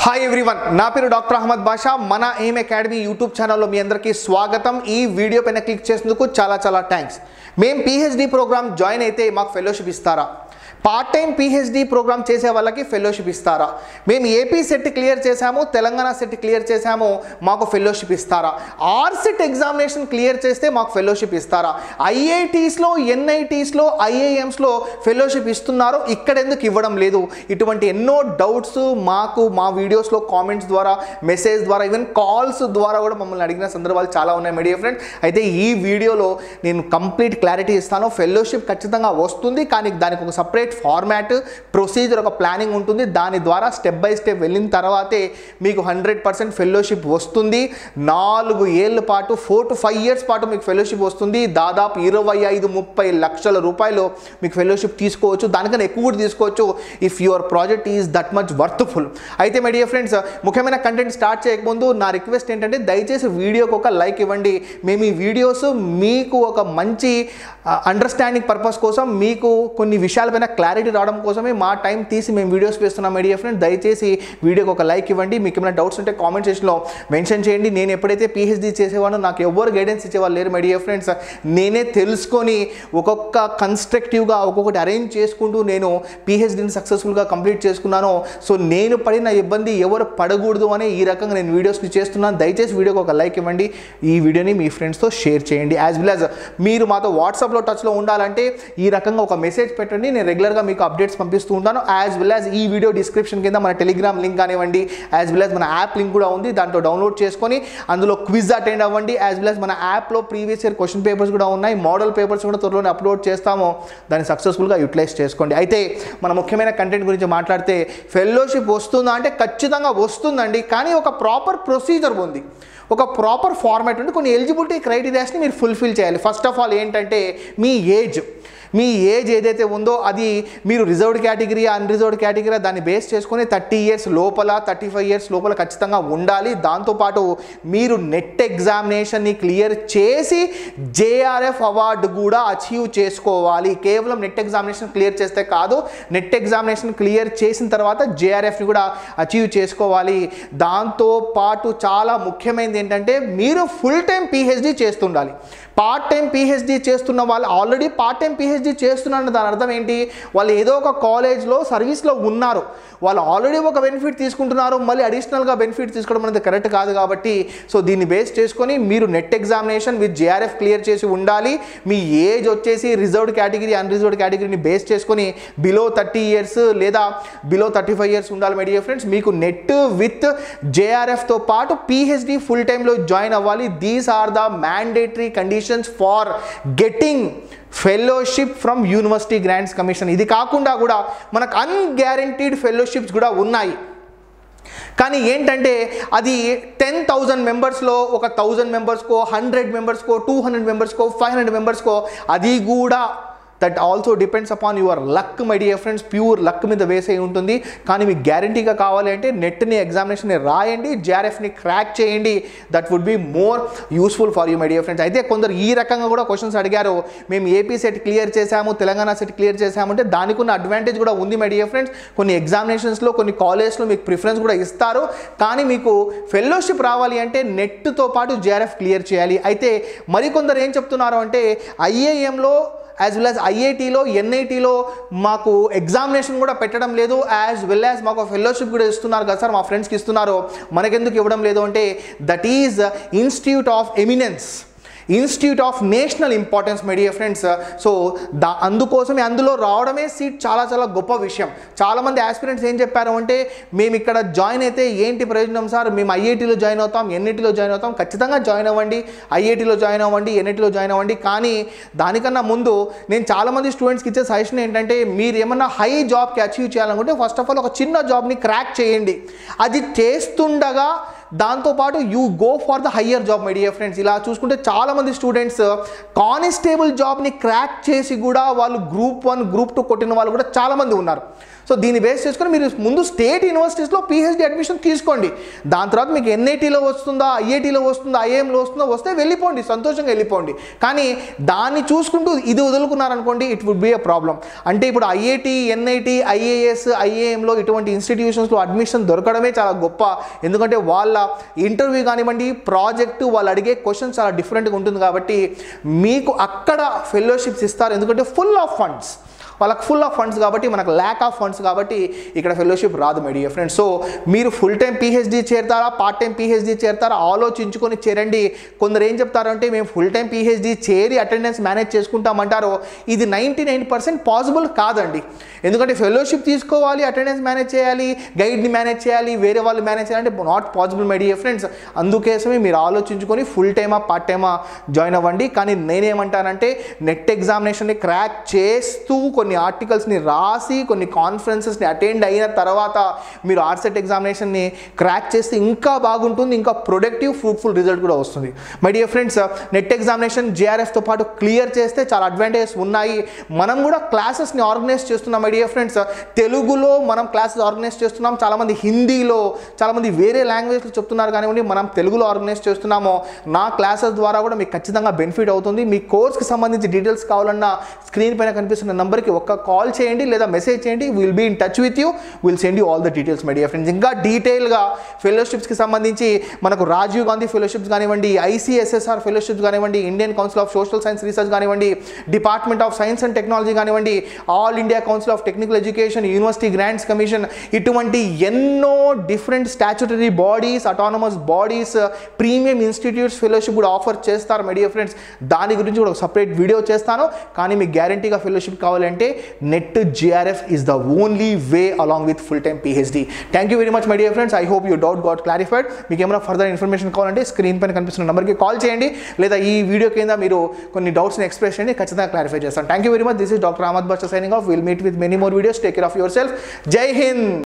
hi everyone నా పేరు doctor Ahmed బాషా మన ఎయిమ్ అకాడమీ యూట్యూబ్ ఛానల్లో మీ అందరికీ స్వాగతం ఈ వీడియో పైన క్లిక్ చేసినందుకు చాలా చాలా థ్యాంక్స్ మేము పిహెచ్డి ప్రోగ్రామ్ జాయిన్ అయితే మాకు ఫెలోషిప్ ఇస్తారా పార్ట్ టైం పిహెచ్డి ప్రోగ్రామ్ చేసే వాళ్ళకి ఫెలోషిప్ ఇస్తారా మేము ఏపీ సెట్ క్లియర్ చేశాము తెలంగాణ సెట్ క్లియర్ చేశాము మాకు ఫెలోషిప్ ఇస్తారా ఆర్ సెట్ ఎగ్జామినేషన్ క్లియర్ చేస్తే మాకు ఫెలోషిప్ ఇస్తారా ఐఐటీస్లో ఎన్ఐటీస్లో ఐఐఎమ్స్లో ఫెలోషిప్ ఇస్తున్నారు ఇక్కడ ఎందుకు ఇవ్వడం లేదు ఇటువంటి ఎన్నో డౌట్స్ మాకు మా వీడియోస్లో కామెంట్స్ ద్వారా మెసేజ్ ద్వారా ఈవెన్ కాల్స్ ద్వారా కూడా మమ్మల్ని అడిగిన సందర్భాలు చాలా ఉన్నాయి మీడియా ఫ్రెండ్స్ అయితే ఈ వీడియోలో నేను కంప్లీట్ క్లారిటీ ఇస్తాను ఫెలోషిప్ ఖచ్చితంగా వస్తుంది కానీ దానికి ఒక సపరేట్ ఫార్మాట్ ప్రొసీజర్ ఒక ప్లానింగ్ ఉంటుంది దాని ద్వారా స్టెప్ బై స్టెప్ వెళ్ళిన తర్వాతే మీకు హండ్రెడ్ పర్సెంట్ ఫెలోషిప్ వస్తుంది నాలుగు ఏళ్ళ పాటు ఫోర్ టు ఫైవ్ ఇయర్స్ పాటు మీకు ఫెలోషిప్ వస్తుంది దాదాపు ఇరవై ఐదు ముప్పై లక్షల రూపాయలు మీకు ఫెలోషిప్ తీసుకోవచ్చు దానికన్నా ఎక్కువ కూడా తీసుకోవచ్చు if your project is that much worthful అయితే మై డియర్ ఫ్రెండ్స్ ముఖ్యమైన కంటెంట్ స్టార్ట్ చేయకముందు నా రిక్వెస్ట్ ఏంటంటే దయచేసి వీడియోకి ఒక లైక్ ఇవ్వండి మేము ఈ వీడియోస్ మీకు ఒక మంచి అండర్స్టాండింగ్ పర్పస్ కోసం మీకు కొన్ని విషయాలపైన క్లారిటీ రావడం కోసమే మా టైం తీసి మేము వీడియోస్ వేస్తున్నాం మై డియర్ ఫ్రెండ్ దయచేసి వీడియోకి ఒక లైక్ ఇవ్వండి మీకు ఏమైనా డౌట్స్ ఉంటే కామెంట్ సెక్షన్లో మెన్షన్ చేయండి నేను ఎప్పుడైతే పిహెచ్డి చేసేవాడినో నాకు ఎవరు గైడెన్స్ ఇచ్చేవాళ్ళు లేరు మై డియర్ ఫ్రెండ్స్ నేనే తెలుసుకొని ఒక్కొక్క కన్స్ట్రక్టివ్గా ఒక్కొక్కటి అరేంజ్ చేసుకుంటూ నేను పిహెచ్డిని సక్సెస్ఫుల్గా కంప్లీట్ చేసుకున్నాను సో నేను పడిన ఇబ్బంది ఎవరు పడకూడదు అని ఈ రకంగా నేను వీడియోస్ని చేస్తున్నాను దయచేసి వీడియోకి ఒక లైక్ ఇవ్వండి ఈ వీడియోని మీ ఫ్రెండ్స్తో షేర్ చేయండి యాజ్ వెల్ యాజ్ మీరు మాతో వాట్సాప్లో టచ్లో ఉండాలంటే ఈ రకంగా ఒక మెసేజ్ పెట్టండి నేను రెగ్యులర్గా మీకు అప్డేట్స్ పంపిస్తూ ఉంటాను యాజ్ వెల్ యాజ్ ఈ వీడియో డిస్క్రిప్షన్ కింద మన టెలిగ్రామ్ లింక్ కానివ్వండి యాజ్ వెల్ యాజ్ మన యాప్ లింక్ కూడా ఉంది దాంట్లో డౌన్లోడ్ చేసుకొని అందులో క్విజ్ అటెండ్ అవ్వండి యాజ్ వెల్ యాజ్ మన యాప్లో ప్రీవియస్ ఇయర్ క్వశ్చన్ పేపర్స్ కూడా ఉన్నాయి మోడల్ పేపర్స్ కూడా త్వరలోనే అప్లోడ్ చేస్తాము దాన్ని సక్సెస్ఫుల్గా యూటిలైజ్ చేసుకోండి అయితే మన ముఖ్యమైన కంటెంట్ గురించి మాట్లాడితే ఫెలోషిప్ వస్తుందా అంటే ఖచ్చితంగా వస్తుందండి కానీ ఒక ప్రాపర్ ప్రొసీజర్ ఉంది ఒక ప్రాపర్ ఫార్మాట్ ఉంది కొన్ని ఎలిజిబిలిటీ క్రైటీరియాస్ని మీరు ఫుల్ఫిల్ చేయాలి ఫస్ట్ ఆఫ్ ఆల్ ఏంటంటే మీ ఏజ్ మీ ఏజ్ ఏదైతే ఉందో అది మీరు రిజర్వ్డ్ కేటగిరీ అన్రిజర్వ్డ్ కేటగిరీ దాన్ని బేస్ చేసుకొని థర్టీ ఇయర్స్ లోపల థర్టీ ఫైవ్ ఇయర్స్ లోపల ఖచ్చితంగా ఉండాలి దాంతోపాటు మీరు నెట్ ఎగ్జామినేషన్ని క్లియర్ చేసి జేఆర్ఎఫ్ అవార్డు కూడా అచీవ్ చేసుకోవాలి కేవలం నెట్ ఎగ్జామినేషన్ క్లియర్ చేస్తే కాదు నెట్ ఎగ్జామినేషన్ క్లియర్ చేసిన తర్వాత జేఆర్ఎఫ్ని కూడా అచీవ్ చేసుకోవాలి దాంతో పాటు చాలా ముఖ్యమైనది ఏంటంటే మీరు ఫుల్ టైం పిహెచ్డి చేస్తుండాలి పార్ట్ టైం పిహెచ్డి చేస్తున్న వాళ్ళు ఆల్రెడీ పార్ట్ టైం పిహెచ్డి చేస్తున్నారు దాని అర్థం ఏంటి వాళ్ళు ఏదో ఒక కాలేజ్లో సర్వీస్లో ఉన్నారు వాళ్ళు ఆల్రెడీ ఒక బెనిఫిట్ తీసుకుంటున్నారు మళ్ళీ అడిషనల్గా బెనిఫిట్ తీసుకోవడం అనేది కరెక్ట్ కాదు కాబట్టి సో దీన్ని బేస్ చేసుకొని మీరు NET examination with JRF clear చేసి ఉండాలి మీ ఏజ్ వచ్చేసి రిజర్వ్డ్ కేటగిరీ అన్రిజర్వ్డ్ కేటగిరీని బేస్ చేసుకొని బిలో థర్టీ ఇయర్స్ లేదా బిలో థర్టీ ఫైవ్ ఇయర్స్ ఉండాలి మై డియర్ ఫ్రెండ్స్ మీకు నెట్ విత్ జేఆర్ఎఫ్తో పాటు పిహెచ్డి ఫుల్ టైంలో జాయిన్ అవ్వాలి these are the mandatory conditions for getting fellowship from university grants commission ఇది కాకుండా కూడా మనకు అన్గ్యారంటీడ్ ఫెలోషిప్స్ కూడా ఉన్నాయి కానీ ఏంటంటే అది టెన్ థౌజండ్ మెంబర్స్లో ఒక థౌజండ్ మెంబర్స్కో హండ్రెడ్ మెంబర్స్కో టూ హండ్రెడ్ మెంబర్స్కో ఫైవ్ హండ్రెడ్ మెంబర్స్కో అది కూడా that also depends upon your luck my dear friends pure luck మీద వేసే ఉంటుంది కానీ మీకు గ్యారంటీగా కావాలి అంటే నెట్ని ఎగ్జామినేషన్ని రాయండి జేఆర్ఎఫ్ని క్రాక్ చేయండి that would be more useful for you my dear friends అయితే కొందరు ఈ రకంగా కూడా క్వశ్చన్స్ అడిగారు మేము ఏపీ సెట్ క్లియర్ చేశాము తెలంగాణ సెట్ క్లియర్ చేశామంటే దానికి ఉన్న అడ్వాంటేజ్ కూడా ఉంది మై డియర్ ఫ్రెండ్స్ కొన్ని ఎగ్జామినేషన్స్లో కొన్ని కాలేజ్లో మీకు ప్రిఫరెన్స్ కూడా ఇస్తారు కానీ మీకు ఫెలోషిప్ రావాలి అంటే నెట్తో పాటు జేఆర్ఎఫ్ క్లియర్ చేయాలి అయితే మరికొందరు ఏం చెప్తున్నారు అంటే ఐఏఎంలో యాజ్ వెల్ యాజ్ ఐఐటీలో ఎన్ఐటీలో మాకు ఎగ్జామినేషన్ కూడా పెట్టడం లేదు యాజ్ వెల్ యాజ్ మాకు ఫెలోషిప్ కూడా ఇస్తున్నారు కదా సార్ మా ఫ్రెండ్స్కి ఇస్తున్నారు మనకెందుకు ఇవ్వడం లేదు అంటే that is institute of eminence institute of national importance my dear friends so దా అందుకోసమే అందులో రావడమే సీట్ చాలా చాలా గొప్ప విషయం చాలామంది ఆస్పిరెంట్స్ ఏం చెప్పారు అంటే మేము ఇక్కడ జాయిన్ అయితే ఏంటి ప్రయోజనం సార్ మేము ఐఐటీలో జాయిన్ అవుతాం ఎన్ఐటీలో జాయిన్ అవుతాం ఖచ్చితంగా జాయిన్ అవ్వండి ఐఐటీలో జాయిన్ అవ్వండి ఎన్ఐటీలో జాయిన్ అవ్వండి కానీ దానికన్నా ముందు నేను చాలామంది స్టూడెంట్స్కి ఇచ్చే సజెషన్ ఏంటంటే మీరు ఏమన్నా హై జాబ్కి అచీవ్ చేయాలనుకుంటే ఫస్ట్ ఆఫ్ ఆల్ ఒక చిన్న జాబ్ని క్రాక్ చేయండి అది చేస్తుండగా దాంతోపాటు you go for the higher job my dear friends ఇలా చూసుకుంటే చాలామంది స్టూడెంట్స్ కానిస్టేబుల్ జాబ్ని క్రాక్ చేసి కూడా వాళ్ళు గ్రూప్ వన్ గ్రూప్ టూ కొట్టిన వాళ్ళు కూడా చాలామంది ఉన్నారు సో దీన్ని బేస్ చేసుకొని మీరు ముందు స్టేట్ యూనివర్సిటీస్లో పిహెచ్డి అడ్మిషన్ తీసుకోండి దాని తర్వాత మీకు ఎన్ఐటీలో వస్తుందా ఐఐటీలో వస్తుందా ఐఏఎంలో వస్తుందా వస్తే వెళ్ళిపోండి సంతోషంగా వెళ్ళిపోండి కానీ దాన్ని చూసుకుంటూ ఇది వదులుకున్నారనుకోండి it would be a problem అంటే ఇప్పుడు ఐఐటి ఎన్ఐటి ఐఏఎస్ ఐఏఎంలో ఇటువంటి ఇన్స్టిట్యూషన్స్లో అడ్మిషన్ దొరకడమే చాలా గొప్ప ఎందుకంటే వాళ్ళ ఇంటర్వ్యూ కానివ్వండి ప్రాజెక్టు వాళ్ళు అడిగే క్వశ్చన్ చాలా డిఫరెంట్గా ఉంటుంది కాబట్టి మీకు అక్కడ ఫెలోషిప్స్ ఇస్తారు ఎందుకంటే ఫుల్ ఆఫ్ ఫండ్స్ వాళ్ళకి ఫుల్ ఆఫ్ ఫండ్స్ కాబట్టి మనకు ల్యాక్ ఆఫ్ ఫండ్స్ కాబట్టి ఇక్కడ ఫెలోషిప్ రాదు మై డియర్ ఫ్రెండ్స్ సో మీరు ఫుల్ టైం పీహెచ్డీ చేరతారా పార్ట్ టైం పీహెచ్డీ చేరతారా ఆలోచించుకొని చేరండి కొందరు ఏం చెప్తారంటే మేము ఫుల్ టైం పీహెచ్డీ చేరి అటెండెన్స్ మేనేజ్ చేసుకుంటామంటారో ఇది నైంటీ నైన్ పర్సెంట్ పాసిబుల్ కాదండి ఎందుకంటే ఫెలోషిప్ తీసుకోవాలి అటెండెన్స్ మేనేజ్ చేయాలి గైడ్ని మేనేజ్ చేయాలి వేరే వాళ్ళు మేనేజ్ చేయాలంటే not possible my dear friends అందుకోసమే మీరు ఆలోచించుకొని ఫుల్ టైమా పార్ట్ టైమా జాయిన్ అవ్వండి కానీ నేనేమంటానంటే నెట్ ఎగ్జామినేషన్ని క్రాక్ చేస్తూ కొన్ని ఆర్టికల్స్ని రాసి కొన్ని కాన్ఫరెన్సెస్ని అటెండ్ అయిన తర్వాత మీరు ఆర్సెట్ ఎగ్జామినేషన్ని క్రాక్ చేస్తే ఇంకా బాగుంటుంది ఇంకా ప్రొడక్టివ్ ఫ్రూట్ఫుల్ రిజల్ట్ కూడా వస్తుంది my dear friends NET examination జేఆర్ఎఫ్తో పాటు క్లియర్ చేస్తే చాలా అడ్వాంటేజెస్ ఉన్నాయి మనం కూడా క్లాసెస్ని ఆర్గనైజ్ చేస్తున్నాం మై డియర్ ఫ్రెండ్స్ తెలుగులో మనం క్లాసెస్ ఆర్గనైజ్ చేస్తున్నాం చాలామంది హిందీలో చాలామంది వేరే లాంగ్వేజ్లో చెప్తున్నారు కానివ్వండి మనం తెలుగులో ఆర్గనైజ్ చేస్తున్నాము నా క్లాసెస్ ద్వారా కూడా మీకు ఖచ్చితంగా బెనిఫిట్ అవుతుంది మీ కోర్స్కి సంబంధించి డీటెయిల్స్ కావాలన్నా స్క్రీన్ పైన కనిపిస్తున్న నెంబర్కి ఒక్క కాల్ చేయండి లేదా మెసేజ్ చేయండి will be in touch with you will send you all the details my dear friends ఇంకా డీటెయిల్గా ఫెలోషిప్స్కి సంబంధించి మనకు రాజీవ్ గాంధీ ఫెలోషిప్స్ కానివ్వండి ఐసీఎస్ఎస్ఆర్ ఫెలోషిప్స్ కానివ్వండి Indian council of social science research కానివ్వండి department of science and technology కానివ్వండి all India council of technical education university grants commission ఇటువంటి ఎన్నో different statutory bodies autonomous bodies premium institutes fellowship కూడా offer చేస్తారు my dear friends దాని గురించి కూడా ఒక సపరేట్ వీడియో చేస్తాను కానీ మీకు గ్యారంటీగా ఫెలోషిప్ కావాలంటే NET JRF is the only way along with full time PhD thank you very much my dear friends I hope you doubt got clarified మీకు ఏమైనా ఫర్దర్ ఇన్ఫర్మేషన్ కావాలంటే స్క్రీన్ పైన కనిపిస్తున్న నెంబర్కి కాల్ చేయండి లేదా ఈ వీడియో కింద మీరు కొన్ని డౌట్స్ని ఎక్స్ప్రెస్ చేయండి ఖచ్చితంగా క్లారిఫై చేస్తాను thank you very much this is doctor Ahmed Basha signing off will meet with many more videos take care of yourself Jai Hind